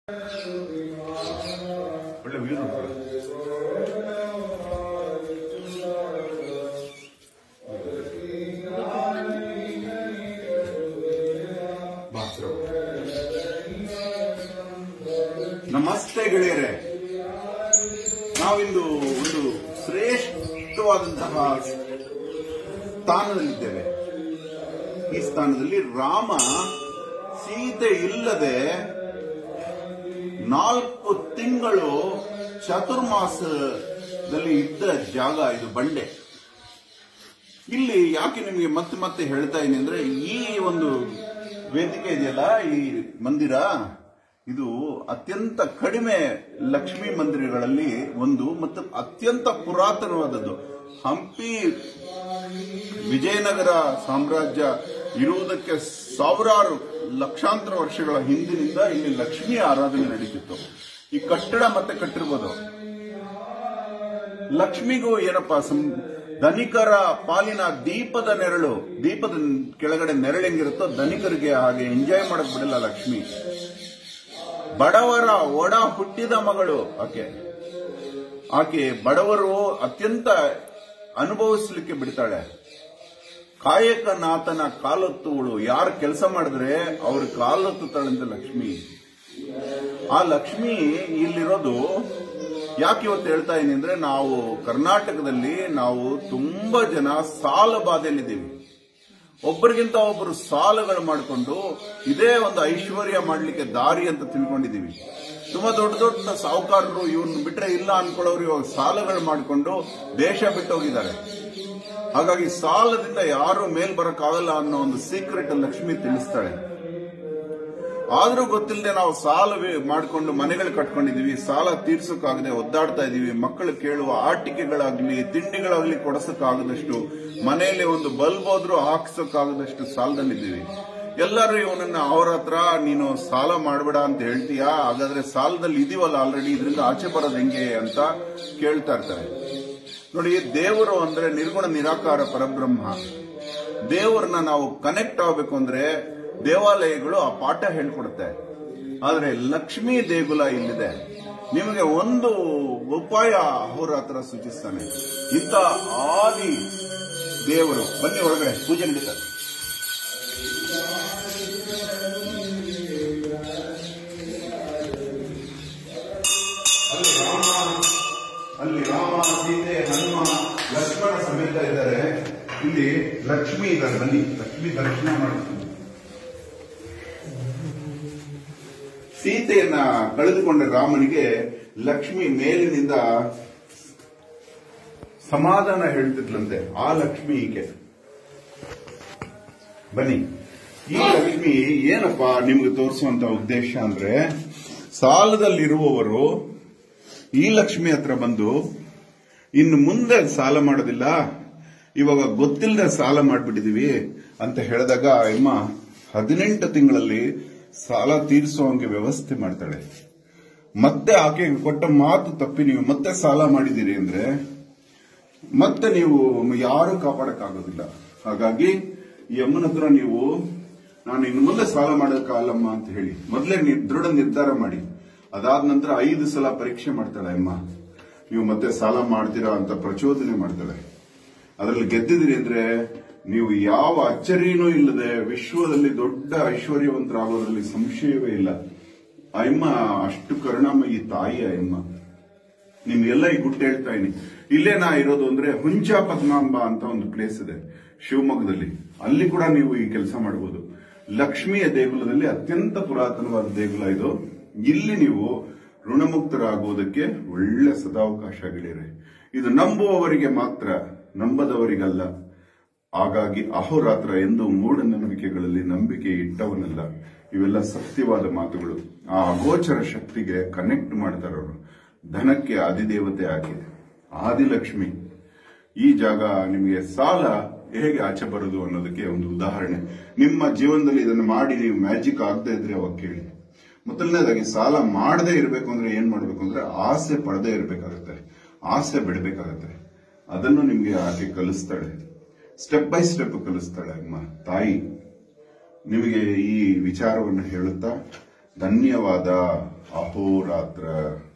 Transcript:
ಒಳ್ಳೆ ವ್ಯೂ ನೋಡ್ತಾರೆ ನಮಸ್ತೆ ಗೆಳೆಯರೆ ನಾವಿಂದು ಒಂದು ಶ್ರೇಷ್ಠವಾದಂತಹ ಸ್ಥಾನದಲ್ಲಿದ್ದೇವೆ ಈ ಸ್ಥಾನದಲ್ಲಿ ರಾಮ ಸೀತೆ ಇಲ್ಲದೆ ನಾಲ್ಕು ತಿಂಗಳು ಚತುರ್ಮಾಸದಲ್ಲಿ ಇದ್ದ ಜಾಗ ಇದು ಬಂಡೆ ಇಲ್ಲಿ ಯಾಕೆ ನಿಮಗೆ ಮತ್ತೆ ಮತ್ತೆ ಹೇಳ್ತಾ ಇದ್ದೀನಿ ಅಂದ್ರೆ ಈ ಒಂದು ವೇದಿಕೆ ಇದೆಯಲ್ಲ ಈ ಮಂದಿರ ಇದು ಅತ್ಯಂತ ಕಡಿಮೆ ಲಕ್ಷ್ಮೀ ಮಂದಿರಗಳಲ್ಲಿ ಒಂದು ಮತ್ತು ಅತ್ಯಂತ ಪುರಾತನವಾದದ್ದು ಹಂಪಿ ವಿಜಯನಗರ ಸಾಮ್ರಾಜ್ಯ ಇರುವುದಕ್ಕೆ ಸಾವಿರಾರು ಲಕ್ಷಾಂತರ ವರ್ಷಗಳ ಹಿಂದಿನಿಂದ ಇಲ್ಲಿ ಲಕ್ಷ್ಮೀ ಆರಾಧನೆ ನಡೀತಿತ್ತು ಈ ಕಟ್ಟಡ ಮತ್ತೆ ಕಟ್ಟಿರ್ಬೋದು ಲಕ್ಷ್ಮಿಗೂ ಏನಪ್ಪಾ ಸಂ- ಧನಿಕರ ಪಾಲಿನ ದೀಪದ ನೆರಳು ದೀಪದ ಕೆಳಗಡೆ ನೆರಳು ಹೆಂಗಿರುತ್ತೋ ಧನಿಕರಿಗೆ ಹಾಗೆ ಎಂಜಾಯ್ ಮಾಡಕ್ ಬಿಡಲ್ಲ ಲಕ್ಷ್ಮಿ ಬಡವರ ಒಡ ಹುಟ್ಟಿದ ಮಗಳು ಆಕೆ ಆಕೆ ಬಡವರು ಅತ್ಯಂತ ಅನುಭವಿಸ್ಲಿಕ್ಕೆ ಬಿಡ್ತಾಳೆ ಕಾಯಕನಾಥನ ಕಾಲೊತ್ತುವಳು ಯಾರು ಕೆಲಸ ಮಾಡಿದ್ರೆ ಅವ್ರ ಕಾಲೊತ್ತುತ್ತಾಳಂತೆ ಲಕ್ಷ್ಮಿ ಆ ಲಕ್ಷ್ಮಿ ಇಲ್ಲಿರೋದು ಯಾಕೆ ಇವತ್ತು ಹೇಳ್ತಾ ಇದೀನಿ ಅಂದ್ರೆ ನಾವು ಕರ್ನಾಟಕದಲ್ಲಿ ನಾವು ತುಂಬಾ ಜನ ಸಾಲ ಬಾಧೆಯಲ್ಲಿದ್ದೀವಿ ಒಬ್ಬರಿಗಿಂತ ಒಬ್ಬರು ಸಾಲಗಳು ಮಾಡಿಕೊಂಡು ಇದೇ ಒಂದು ಐಶ್ವರ್ಯ ಮಾಡಲಿಕ್ಕೆ ದಾರಿ ಅಂತ ತಿಳ್ಕೊಂಡಿದೀವಿ ತುಂಬಾ ದೊಡ್ಡ ದೊಡ್ಡ ಸಾಹುಕಾರರು ಇವ್ರನ್ನ ಬಿಟ್ರೆ ಇಲ್ಲ ಅನ್ಕೊಳ್ಳೋರು ಇವಾಗ ಸಾಲಗಳು ಮಾಡಿಕೊಂಡು ದೇಶ ಬಿಟ್ಟು ಹೋಗಿದ್ದಾರೆ ಹಾಗಾಗಿ ಸಾಲದಿಂದ ಯಾರು ಮೇಲ್ ಬರಕ್ಕಾಗಲ್ಲ ಅನ್ನೋ ಒಂದು ಸೀಕ್ರೆಟ್ ಲಕ್ಷ್ಮಿ ತಿಳಿಸ್ತಾಳೆ ಆದ್ರೂ ಗೊತ್ತಿಲ್ಲದೆ ನಾವು ಸಾಲ ಮಾಡಿಕೊಂಡು ಮನೆಗಳು ಕಟ್ಕೊಂಡಿದೀವಿ ಸಾಲ ತೀರ್ಸೋಕ್ಕಾಗದೆ ಒದ್ದಾಡ್ತಾ ಇದೀವಿ ಮಕ್ಕಳು ಕೇಳುವ ಆಟಿಕೆಗಳಾಗ್ಲಿ ತಿಂಡಿಗಳಾಗ್ಲಿ ಕೊಡಿಸೋಕ್ಕಾಗದಷ್ಟು ಮನೆಯಲ್ಲಿ ಒಂದು ಬಲ್ಬ್ ಹೋದ್ರೂ ಹಾಕ್ಸೋಕ್ಕಾಗದಷ್ಟು ಸಾಲದಲ್ಲಿದ್ದೀವಿ ಎಲ್ಲರೂ ಇವನನ್ನ ಅವ್ರ ಹತ್ರ ನೀನು ಸಾಲ ಮಾಡಬೇಡ ಅಂತ ಹೇಳ್ತೀಯಾ ಹಾಗಾದ್ರೆ ಸಾಲದಲ್ಲಿ ಇದೀವಲ್ಲ ಆಲ್ರೆಡಿ ಇದರಿಂದ ಆಚೆ ಬರೋದು ಹೆಂಗೆ ಅಂತ ಕೇಳ್ತಾ ಇರ್ತಾರೆ ನೋಡಿ ದೇವರು ಅಂದ್ರೆ ನಿರ್ಗುಣ ನಿರಾಕಾರ ಪರಬ್ರಹ್ಮ ದೇವರನ್ನ ನಾವು ಕನೆಕ್ಟ್ ಆಗಬೇಕು ಅಂದ್ರೆ ದೇವಾಲಯಗಳು ಆ ಪಾಠ ಹೇಳ್ಕೊಡುತ್ತೆ ಆದ್ರೆ ಲಕ್ಷ್ಮೀ ದೇಗುಲ ಇಲ್ಲಿದೆ ನಿಮಗೆ ಒಂದು ಉಪಾಯ ಅವರ ಹತ್ರ ಸೂಚಿಸ್ತಾನೆ ಇಂಥ ಆದಿ ದೇವರು ಬನ್ನಿ ಹೊರಗಡೆ ಪೂಜೆ ನಡೀತಾರೆ ಅಲ್ಲಿ ರಾಮ ಅಲ್ಲಿ ರಾಮ ಸೀತೆ ಹನುಮ ಲಕ್ಷ್ಮಣ ಸಮೇತ ಇದ್ದಾರೆ ಇಲ್ಲಿ ಲಕ್ಷ್ಮಿ ಇದ್ದಾರೆ ಬನ್ನಿ ಲಕ್ಷ್ಮಿ ದರ್ಶನ ಮಾಡ್ತೀನಿ ಸೀತೆಯನ್ನ ಕಳೆದುಕೊಂಡ ರಾಮನಿಗೆ ಲಕ್ಷ್ಮಿ ಮೇಲಿನಿಂದ ಸಮಾಧಾನ ಹೇಳ್ತಿದ್ಲಂತೆ ಆ ಲಕ್ಷ್ಮಿ ಈಕೆ ಬನ್ನಿ ಈ ಲಕ್ಷ್ಮಿ ಏನಪ್ಪಾ ನಿಮ್ಗೆ ತೋರಿಸುವಂತ ಉದ್ದೇಶ ಅಂದ್ರೆ ಸಾಲದಲ್ಲಿರುವವರು ಈ ಲಕ್ಷ್ಮಿ ಹತ್ರ ಬಂದು ಇನ್ನು ಮುಂದೆ ಸಾಲ ಮಾಡೋದಿಲ್ಲ ಇವಾಗ ಗೊತ್ತಿಲ್ಲದೆ ಸಾಲ ಮಾಡ್ಬಿಟ್ಟಿದೀವಿ ಅಂತ ಹೇಳಿದಾಗ ಅಮ್ಮ ಹದಿನೆಂಟು ತಿಂಗಳಲ್ಲಿ ಸಾಲ ತೀರಿಸುವಂಗೆ ವ್ಯವಸ್ಥೆ ಮಾಡ್ತಾಳೆ ಮತ್ತೆ ಆಕೆ ಕೊಟ್ಟ ಮಾತು ತಪ್ಪಿ ನೀವು ಮತ್ತೆ ಸಾಲ ಮಾಡಿದ್ದೀರಿ ಅಂದ್ರೆ ಮತ್ತೆ ನೀವು ಯಾರು ಕಾಪಾಡಕ್ಕಾಗೋದಿಲ್ಲ ಹಾಗಾಗಿ ಈ ಅಮ್ಮನ ಹತ್ರ ನೀವು ನಾನು ಇನ್ನು ಮುಂದೆ ಸಾಲ ಮಾಡೋಕ್ಕಾಗಲ್ಲಮ್ಮ ಅಂತ ಹೇಳಿ ಮೊದಲೇ ನಿ- ದೃಢ ನಿರ್ಧಾರ ಮಾಡಿ ಅದಾದ ನಂತರ ಐದು ಸಲ ಪರೀಕ್ಷೆ ಮಾಡ್ತಾಳೆ ಅಮ್ಮ ನೀವು ಮತ್ತೆ ಸಾಲ ಮಾಡ್ತೀರಾ ಅಂತ ಪ್ರಚೋದನೆ ಮಾಡ್ತಾಳೆ ಅದರಲ್ಲಿ ಗೆದ್ದಿದ್ರಿ ಅಂದ್ರೆ ನೀವು ಯಾವ ಅಚ್ಚರಿನೂ ಇಲ್ಲದೆ ವಿಶ್ವದಲ್ಲಿ ದೊಡ್ಡ ಐಶ್ವರ್ಯವಂತರಾಗೋದ್ರಲ್ಲಿ ಸಂಶಯವೇ ಇಲ್ಲ ಆ ಅಮ್ಮ ಅಷ್ಟು ಕರುಣಾಮಯಿ ತಾಯಿ ಆ ಅಮ್ಮ ನಿಮ್ಗೆಲ್ಲ ಈ ಗುಟ್ಟು ಹೇಳ್ತಾ ಇದೀನಿ ಇಲ್ಲೇ ನಾ ಇರೋದು ಅಂದ್ರೆ ಹುಂಚ ಪದ್ಮಾಂಬ ಅಂತ ಒಂದು ಪ್ಲೇಸ್ ಇದೆ ಶಿವಮೊಗ್ಗದಲ್ಲಿ ಅಲ್ಲಿ ಕೂಡ ನೀವು ಈ ಕೆಲಸ ಮಾಡಬಹುದು ಲಕ್ಷ್ಮಿಯ ದೇಗುಲದಲ್ಲಿ ಅತ್ಯಂತ ಪುರಾತನವಾದ ದೇಗುಲ ಇದು ಇಲ್ಲಿ ನೀವು ಋಣಮುಕ್ತರಾಗುವುದಕ್ಕೆ ಒಳ್ಳೆ ಸದಾವಕಾಶ ಗೆಳೆಯರೆ ಇದು ನಂಬುವವರಿಗೆ ಮಾತ್ರ ನಂಬದವರಿಗಲ್ಲ ಹಾಗಾಗಿ ಅಹೋರಾತ್ರ ಎಂದು ಮೂಢನಂಬಿಕೆಗಳಲ್ಲಿ ನಂಬಿಕೆ ಇಟ್ಟವನಲ್ಲ ಇವೆಲ್ಲ ಸತ್ಯವಾದ ಮಾತುಗಳು ಆ ಅಗೋಚರ ಶಕ್ತಿಗೆ ಕನೆಕ್ಟ್ ಮಾಡ್ತಾರವರು ಧನಕ್ಕೆ ಆದಿದೇವತೆ ಆಗಿದೆ ಆದಿಲಕ್ಷ್ಮಿ ಈ ಜಾಗ ನಿಮಗೆ ಸಾಲ ಹೇಗೆ ಆಚೆ ಬರೋದು ಅನ್ನೋದಕ್ಕೆ ಒಂದು ಉದಾಹರಣೆ ನಿಮ್ಮ ಜೀವನದಲ್ಲಿ ಇದನ್ನು ಮಾಡಿ ನೀವು ಮ್ಯಾಜಿಕ್ ಆಗದೆ ಇದ್ರೆ ಅವಾಗ ಕೇಳಿ ಮೊದಲನೇದಾಗಿ ಸಾಲ ಮಾಡದೇ ಇರಬೇಕು ಅಂದ್ರೆ ಏನ್ ಮಾಡ್ಬೇಕು ಅಂದ್ರೆ ಆಸೆ ಪಡದೇ ಇರಬೇಕಾಗುತ್ತೆ ಆಸೆ ಬಿಡಬೇಕಾಗತ್ತೆ ಅದನ್ನು ನಿಮ್ಗೆ ಆಕೆ ಕಲಿಸ್ತಾಳೆ ಸ್ಟೆಪ್ ಬೈ ಸ್ಟೆಪ್ ಕಲಿಸ್ತಾಳೆ ಅಮ್ಮ ತಾಯಿ ನಿಮಗೆ ಈ ವಿಚಾರವನ್ನು ಹೇಳುತ್ತಾ ಧನ್ಯವಾದ ಅಹೋರಾತ್ರ